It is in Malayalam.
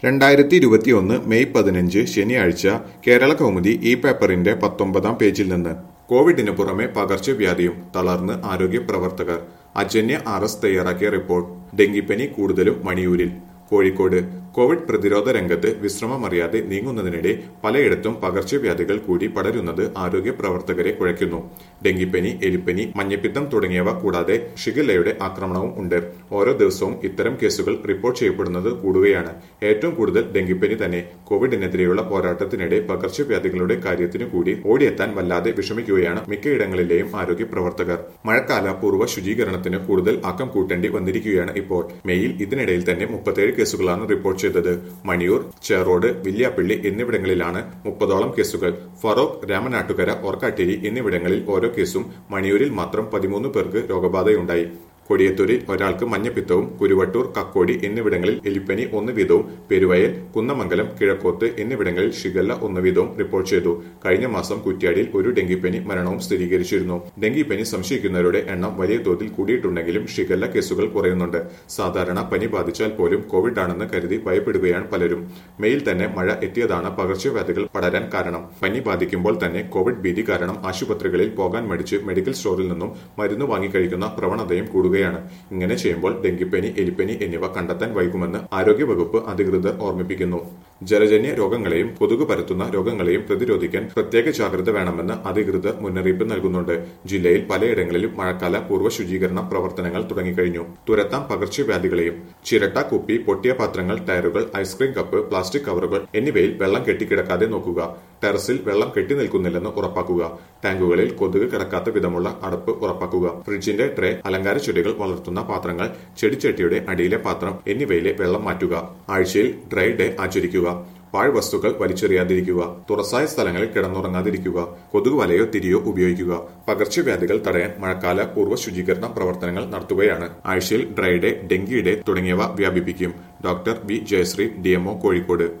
രണ്ടായിരത്തി ഇരുപത്തിയൊന്ന് മെയ് പതിനഞ്ച് ശനിയാഴ്ച കേരള കൗമുദി ഈ പേപ്പറിന്റെ പത്തൊമ്പതാം പേജിൽ നിന്ന് കോവിഡിന് പുറമെ പകർച്ചവ്യാധിയും തളർന്ന് ആരോഗ്യ പ്രവർത്തകർ അജന്യ ആർ എസ് തയ്യാറാക്കിയ റിപ്പോർട്ട് ഡെങ്കിപ്പനി കൂടുതലും മണിയൂരിൽ കോഴിക്കോട് കോവിഡ് പ്രതിരോധ രംഗത്ത് വിശ്രമമറിയാതെ നീങ്ങുന്നതിനിടെ പലയിടത്തും പകർച്ചവ്യാധികൾ കൂടി പടരുന്നത് ആരോഗ്യ പ്രവർത്തകരെ കുഴയ്ക്കുന്നു ഡെങ്കിപ്പനി എലിപ്പനി മഞ്ഞപ്പിത്തം തുടങ്ങിയവ കൂടാതെ ഷിഗല്ലയുടെ ആക്രമണവും ഉണ്ട് ഓരോ ദിവസവും ഇത്തരം കേസുകൾ റിപ്പോർട്ട് ചെയ്യപ്പെടുന്നത് കൂടുകയാണ് ഏറ്റവും കൂടുതൽ ഡെങ്കിപ്പനി തന്നെ കോവിഡിനെതിരെയുള്ള പോരാട്ടത്തിനിടെ പകർച്ചവ്യാധികളുടെ കാര്യത്തിനു കൂടി ഓടിയെത്താൻ വല്ലാതെ വിഷമിക്കുകയാണ് മിക്കയിടങ്ങളിലെയും ആരോഗ്യ പ്രവർത്തകർ മഴക്കാല പൂർവ്വ ശുചീകരണത്തിന് കൂടുതൽ ആക്കം കൂട്ടേണ്ടി വന്നിരിക്കുകയാണ് ഇപ്പോൾ മെയ്യിൽ ഇതിനിടയിൽ തന്നെ മുപ്പത്തേഴ് കേസുകളാണ് റിപ്പോർട്ട് ചെയ്തത് മണിയൂർ ചേറോഡ് വില്യാപ്പള്ളി എന്നിവിടങ്ങളിലാണ് മുപ്പതോളം കേസുകൾ ഫറോക്ക് രാമനാട്ടുകര ഓർക്കാട്ടേരി എന്നിവിടങ്ങളിൽ ഓരോ കേസും മണിയൂരിൽ മാത്രം പതിമൂന്ന് പേർക്ക് രോഗബാധയുണ്ടായി കൊടിയത്തൂരിൽ ഒരാൾക്ക് മഞ്ഞപ്പിത്തവും കുരുവട്ടൂർ കക്കോടി എന്നിവിടങ്ങളിൽ എലിപ്പനി ഒന്ന് വീതവും പെരുവയൽ കുന്നമംഗലം കിഴക്കോത്ത് എന്നിവിടങ്ങളിൽ ഷിഗല്ല ഒന്ന് വീതവും റിപ്പോർട്ട് ചെയ്തു കഴിഞ്ഞ മാസം കുറ്റ്യാടിയിൽ ഒരു ഡെങ്കിപ്പനി മരണവും സ്ഥിരീകരിച്ചിരുന്നു ഡെങ്കിപ്പനി സംശയിക്കുന്നവരുടെ എണ്ണം വലിയ തോതിൽ കൂടിയിട്ടുണ്ടെങ്കിലും ഷിഗല്ല കേസുകൾ കുറയുന്നുണ്ട് സാധാരണ പനി ബാധിച്ചാൽ പോലും കോവിഡ് ആണെന്ന് കരുതി ഭയപ്പെടുകയാണ് പലരും മെയിൽ തന്നെ മഴ എത്തിയതാണ് പകർച്ചവ്യാധികൾ പടരാൻ കാരണം പനി ബാധിക്കുമ്പോൾ തന്നെ കോവിഡ് ഭീതി കാരണം ആശുപത്രികളിൽ പോകാൻ മടിച്ച് മെഡിക്കൽ സ്റ്റോറിൽ നിന്നും മരുന്ന് വാങ്ങിക്കഴിക്കുന്ന പ്രവണതയും കൂടുകയാണ് ഇങ്ങനെ ചെയ്യുമ്പോൾ ഡെങ്കിപ്പനി എലിപ്പനി എന്നിവ കണ്ടെത്താൻ വൈകുമെന്ന് ആരോഗ്യവകുപ്പ് അധികൃതർ ഓർമ്മിപ്പിക്കുന്നു ജലജന്യ രോഗങ്ങളെയും കൊതുക് പരത്തുന്ന രോഗങ്ങളെയും പ്രതിരോധിക്കാൻ പ്രത്യേക ജാഗ്രത വേണമെന്ന് അധികൃതർ മുന്നറിയിപ്പ് നൽകുന്നുണ്ട് ജില്ലയിൽ പലയിടങ്ങളിലും മഴക്കാല പൂർവ്വ ശുചീകരണ പ്രവർത്തനങ്ങൾ തുടങ്ങിക്കഴിഞ്ഞു തുരത്താം പകർച്ചവ്യാധികളെയും ചിരട്ട കുപ്പി പൊട്ടിയ പാത്രങ്ങൾ ടയറുകൾ ഐസ്ക്രീം കപ്പ് പ്ലാസ്റ്റിക് കവറുകൾ എന്നിവയിൽ വെള്ളം കെട്ടിക്കിടക്കാതെ നോക്കുക ടെറസിൽ വെള്ളം കെട്ടി നിൽക്കുന്നില്ലെന്ന് ഉറപ്പാക്കുക ടാങ്കുകളിൽ കൊതുക് കിടക്കാത്ത വിധമുള്ള അടപ്പ് ഉറപ്പാക്കുക ഫ്രിഡ്ജിന്റെ ട്രേ അലങ്കാര ചെടികൾ വളർത്തുന്ന പാത്രങ്ങൾ ചെടിച്ചട്ടിയുടെ അടിയിലെ പാത്രം എന്നിവയിലെ വെള്ളം മാറ്റുക ആഴ്ചയിൽ ഡ്രൈ ഡേ ആചരിക്കുക പാഴ്വസ്തുക്കൾ വലിച്ചെറിയാതിരിക്കുക തുറസായ സ്ഥലങ്ങളിൽ കിടന്നുറങ്ങാതിരിക്കുക കൊതുക് വലയോ തിരിയോ ഉപയോഗിക്കുക പകർച്ചവ്യാധികൾ തടയാൻ മഴക്കാല പൂർവ്വ ശുചീകരണ പ്രവർത്തനങ്ങൾ നടത്തുകയാണ് ആഴ്ചയിൽ ഡ്രൈ ഡേ ഡെങ്കി ഡേ തുടങ്ങിയവ വ്യാപിപ്പിക്കും doctor V Jayasree DMO Kozhikode